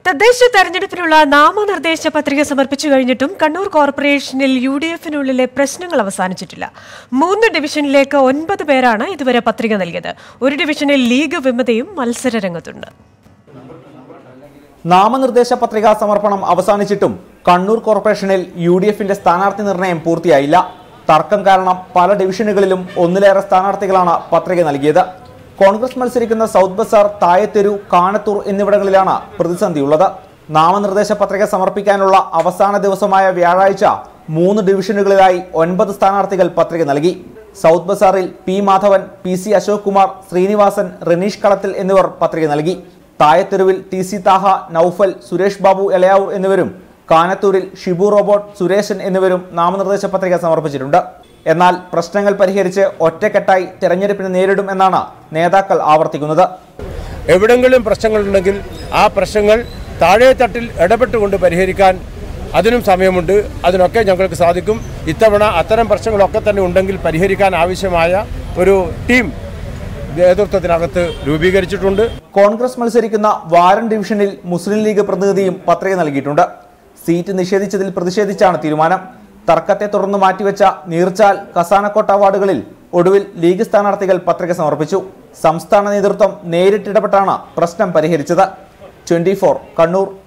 തദ്ദേശ തെരഞ്ഞെടുപ്പിനുള്ള നാമനിർദ്ദേശ പത്രിക സമർപ്പിച്ചു കഴിഞ്ഞിട്ടും കണ്ണൂർ കോർപ്പറേഷനിൽ യു ഡി എഫിനുള്ളിലെ പ്രശ്നങ്ങൾ അവസാനിച്ചിട്ടില്ല മൂന്ന് ഡിവിഷനിലേക്ക് ഒൻപത് പേരാണ് ഇതുവരെ പത്രിക നൽകിയത് ഒരു ഡിവിഷനിൽ ലീഗ് വിമതയും മത്സര രംഗത്തുണ്ട് നാമനിർദ്ദേശ പത്രികാ സമർപ്പണം അവസാനിച്ചിട്ടും കണ്ണൂർ കോർപ്പറേഷനിൽ യു ഡി എഫിന്റെ സ്ഥാനാർത്ഥി നിർണയം പൂർത്തിയായില്ല തർക്കം കാരണം പല ഡിവിഷനുകളിലും ഒന്നിലേറെ സ്ഥാനാർത്ഥികളാണ് പത്രിക നൽകിയത് കോൺഗ്രസ് മത്സരിക്കുന്ന സൗത്ത് ബസാർ തായത്തെരു കാനത്തൂർ എന്നിവിടങ്ങളിലാണ് പ്രതിസന്ധിയുള്ളത് നാമനിർദ്ദേശ പത്രിക സമർപ്പിക്കാനുള്ള അവസാന ദിവസമായ വ്യാഴാഴ്ച മൂന്ന് ഡിവിഷനുകളിലായി ഒൻപത് സ്ഥാനാർത്ഥികൾ പത്രിക നൽകി സൗത്ത് ബസാറിൽ P Madhavan P C Ashok Kumar Srinivasan Raneesh Kalathil എന്നിവർ പത്രിക നൽകി തായത്തെരുവിൽ ടി സി താഹ നൌഫൽ സുരേഷ് ബാബു എളയാവൂർ എന്നിവരും കാനത്തൂരിൽ ഷിബു റോബോട്ട് സുരേഷൻ എന്നിവരും നാമനിർദ്ദേശ പത്രിക സമർപ്പിച്ചിട്ടുണ്ട് എന്നാൽ പ്രശ്നങ്ങൾ പരിഹരിച്ച് ഒറ്റക്കെട്ടായി തെരഞ്ഞെടുപ്പിനെ നേരിടും എന്നാണ് നേതാക്കൾ ആവർത്തിക്കുന്നത് എവിടെങ്കിലും പ്രശ്നങ്ങളുണ്ടെങ്കിൽ ആ പ്രശ്നങ്ങൾ താഴെ തട്ടിൽ ഇടപെട്ടുകൊണ്ട് പരിഹരിക്കാൻ അതിനും സമയമുണ്ട് അതിനൊക്കെ ഞങ്ങൾക്ക് സാധിക്കും ഇത്തവണ അത്തരം പ്രശ്നങ്ങളൊക്കെ തന്നെ ഉണ്ടെങ്കിൽ പരിഹരിക്കാൻ ആവശ്യമായ ഒരു ടീം നേതൃത്വത്തിനകത്ത് രൂപീകരിച്ചിട്ടുണ്ട് കോൺഗ്രസ് മത്സരിക്കുന്ന വാരൻ ഡിവിഷനിൽ മുസ്ലിം ലീഗ് പ്രതിനിധിയും പത്രിക നൽകിയിട്ടുണ്ട് സീറ്റ് നിഷേധിച്ചതിൽ പ്രതിഷേധിച്ചാണ് തീരുമാനം തർക്കത്തെ തുടർന്ന് മാറ്റിവെച്ച നീർച്ചാൽ കസാനക്കോട്ട വാർഡുകളിൽ ഒടുവിൽ ലീഗ് സ്ഥാനാർത്ഥികൾ പത്രിക സമർപ്പിച്ചു സംസ്ഥാന നേതൃത്വം നേരിട്ടിടപെട്ടാണ് പ്രശ്നം പരിഹരിച്ചത് ട്വന്റി കണ്ണൂർ